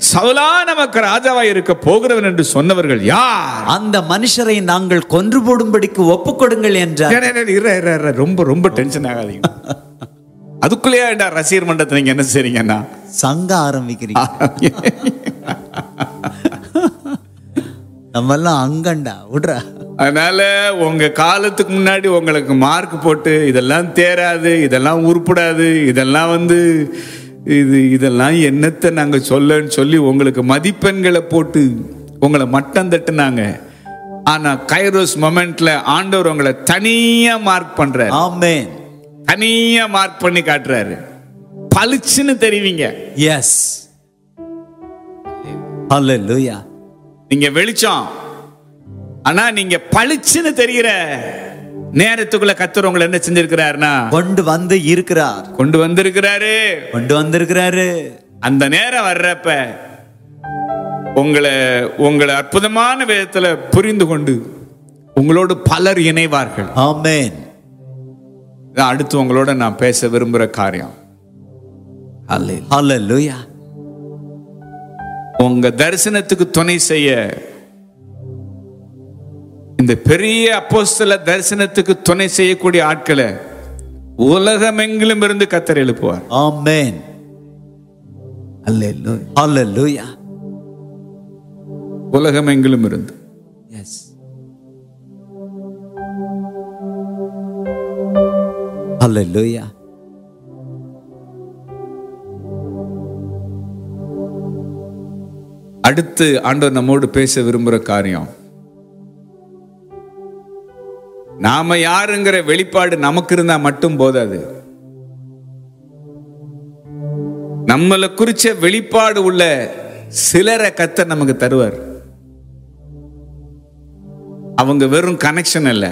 சவுலா நமக்கு ராஜாவா இருக்க போகிறவன் என்று சொன்னவர்கள் யார் அந்த மனுஷரை நாங்கள் கொன்று போடும்படிக்கு ஒப்புக்கொடுங்கள் என்றார் டேய், டேய், டேய், இரு, இரு, இரு, ரொம்ப ரொம்ப டென்ஷன் ஆகாதீங்க அதுக்குள்ளேயே ஏன்டா ரசிகர் மன்றத்தை நீங்க என்ன செய்றீங்கன்னா சங்க ஆரம்பிக்கிறீங்க நம்ம எல்லாம் அங்கண்டா விடுறா அதனால உங்க காலத்துக்கு முன்னாடி உங்களுக்கு மார்க் போட்டு இதெல்லாம் தேராது இதெல்லாம் உருப்படாது இதெல்லாம் வந்து இது இதெல்லாம் என்னத்தை நாங்க சொல்லன்னு சொல்லி உங்களுக்கு மதிப்பெண்களை போட்டு உங்களை மட்டம் தட்டுனாங்க ஆனா கைரோஸ் மொமெண்ட்ல ஆண்டவர் உங்களை தனியா மார்க் பண்றாரு ஆமென் தனியா மார்க் பண்ணி காட்டுறாரு பளிச்சுன்னு தெரிவிங்க எஸ் ஹalleluya நீங்க வெளிச்சம் ஆனா நீங்க பளிச்சுன்னு தெரிகிற நேரத்துக்குள்ள கத்தர் உங்களை என்ன செஞ்சிருக்கிறாருன்னா கொண்டு வந்து இருக்கிறார் கொண்டு வந்திருக்கிறாரு கொண்டு வந்திருக்கிறாரு அந்த நேரம் வர்றப்ப உங்களை உங்களை அற்புதமான விதத்துல புரிந்து கொண்டு உங்களோடு பலர் இணைவார்கள் ஆமென் இதான் அடுத்து உங்களோட நான் பேச விரும்புற காரியம் ஹalleluya உங்க தரிசனத்துக்கு துணை செய்ய இந்த பெரிய அப்போஸ்தல தரிசனத்துக்கு துணை செய்யக்கூடிய ஆட்களை உலகமெங்கிலும் இருந்து கத்தர் எழுப்புவார் ஆமென் அல்லேலூயா ஹalleluya உலகமெங்கிலும் இருந்து எஸ் ஹalleluya அடுத்து ஆண்டவர் நம்மோடு பேச விரும்புகிற காரியம் நாம யாருங்கிற வெளிப்பாடு நமக்கு இருந்தா மட்டும் போதாது நம்மளை குறிச்ச வெளிப்பாடு உள்ள சிலரை கத்தர் நமக்கு தருவார் அவங்க வெறும் கனெக்ஷன் அல்ல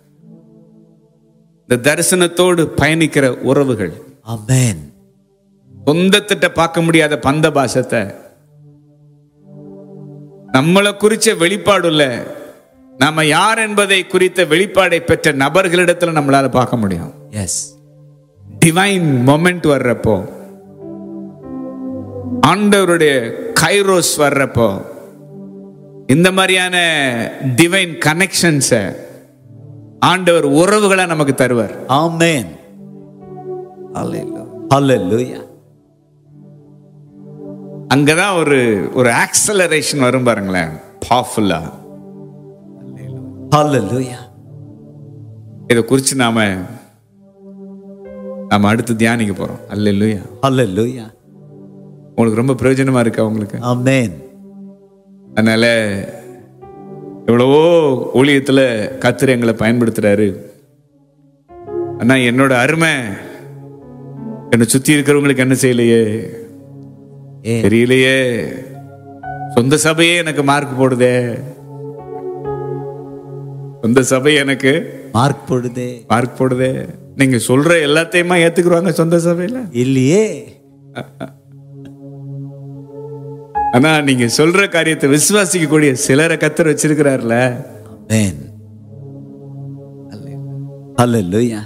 இந்த தரிசனத்தோடு பயணிக்கிற உறவுகள் ஆமென் சொந்தத்திட்ட பார்க்க முடியாத பந்த பாசத்தை நம்மளை குறிச்ச வெளிப்பாடுள்ள நாம யார் என்பதை குறித்த வெளிப்பாடை பெற்ற நபர்களிடத்துல நம்மளால பார்க்க முடியும் எஸ் டிவைன் மொமெண்ட் வர்றப்போ ஆண்டவருடைய கைரோஸ் வர்றப்போ இந்த மாதிரியான டிவைன் கனெக்ஷன்ஸை ஆண்டவர் உறவுகளை நமக்கு தருவார் ஆமென் ஹalleluya அங்கதான் ஒரு ஒரு ஆக்சலரேஷன் வரும் பாருங்களேன் பவர்ஃபுல்லா ஹalleluya இதை குறித்து நாம நாம அடுத்து தியானிக்க போறோம் அல்ல இல்லையா ஹalleluya உங்களுக்கு ரொம்ப பிரயோஜனமா இருக்கா உங்களுக்கு ஆமென் அதனால எவ்வளவோ ஊழியத்துல கத்திர எங்களை பயன்படுத்துறாரு ஆனா என்னோட அருமை என்னை சுத்தி இருக்கிறவங்களுக்கு என்ன செய்யலையே ஏ தெரியலையே சொந்த சபையே எனக்கு மார்க் போடுதே சொந்த சபை எனக்கு மார்க் போடுதே மார்க் போடுதே நீங்க சொல்ற எல்லாத்தையுமா ஏத்துக்குருவாங்க சொந்த சபையில இல்லையே ஆனா நீங்க சொல்ற காரியத்தை விசுவாசிக்க கூடிய சிலரை கத்தர் வச்சிருக்கிறார்ல ஆமென் ஹalleluya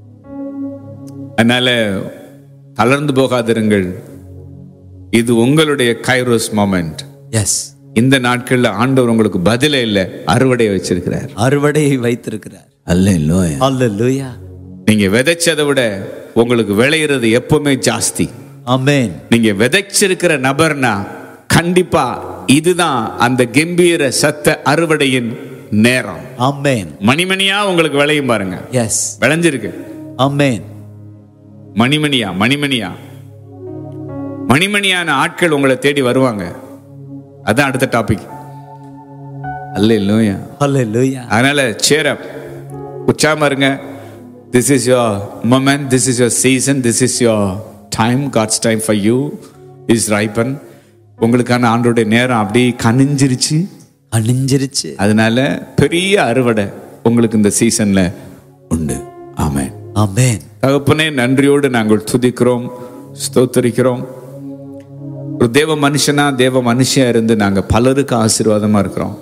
அதனால தளர்ந்து போகாதிருங்கள் இது உங்களுடைய கைரோஸ் மொமெண்ட் எஸ் இந்த நாட்கள்ல ஆண்டவர் உங்களுக்கு பதிலே இல்லை அறுவடையை வச்சிருக்கிறார் அறுவடையை வைத்திருக்கிறார் அல்ல ஹalleluya நீங்க விதைச்சதை விட உங்களுக்கு விளையிறது எப்பவுமே ஜாஸ்தி ஆமென் நீங்க விதைச்சிருக்கிற நபர்னா கண்டிப்பா இதுதான் அந்த கம்பீர சத்த அறுவடையின் நேரம் ஆமென் மணிமணியா உங்களுக்கு விளையும் பாருங்க எஸ் விளைஞ்சிருக்கு ஆமென் மணிமணியா மணிமணியா மணிமணியான ஆட்கள் உங்களை தேடி வருவாங்க அதான் அடுத்த டாபிக் அல்ல இல்லையா ஹalleluya அதனால சேர உச்சாம இருங்க this is your moment this is your season this is your time God's time for you is ripen உங்களுக்கான ஆண்டோடைய நேரம் அப்படியே கனிஞ்சிருச்சு அணிஞ்சிருச்சு அதனால பெரிய அறுவடை உங்களுக்கு இந்த சீசன்ல உண்டு ஆமென் ஆமென் தகப்பனே நன்றியோடு நாங்கள் துதிக்கிறோம் ஸ்தோத்தரிக்கிறோம் ஒரு தேவ மனுஷனா தேவ மனுஷியா இருந்து நாங்க பலருக்கு ஆசீர்வாதமா இருக்கிறோம்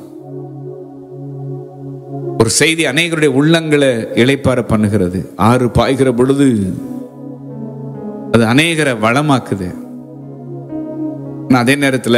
ஒரு செய்தி அநேகருடைய உள்ளங்களை இளைப்பார பண்ணுகிறது ஆறு பாய்கிற பொழுது அது அநேகரை வளமாக்குது ஆனா அதே நேரத்துல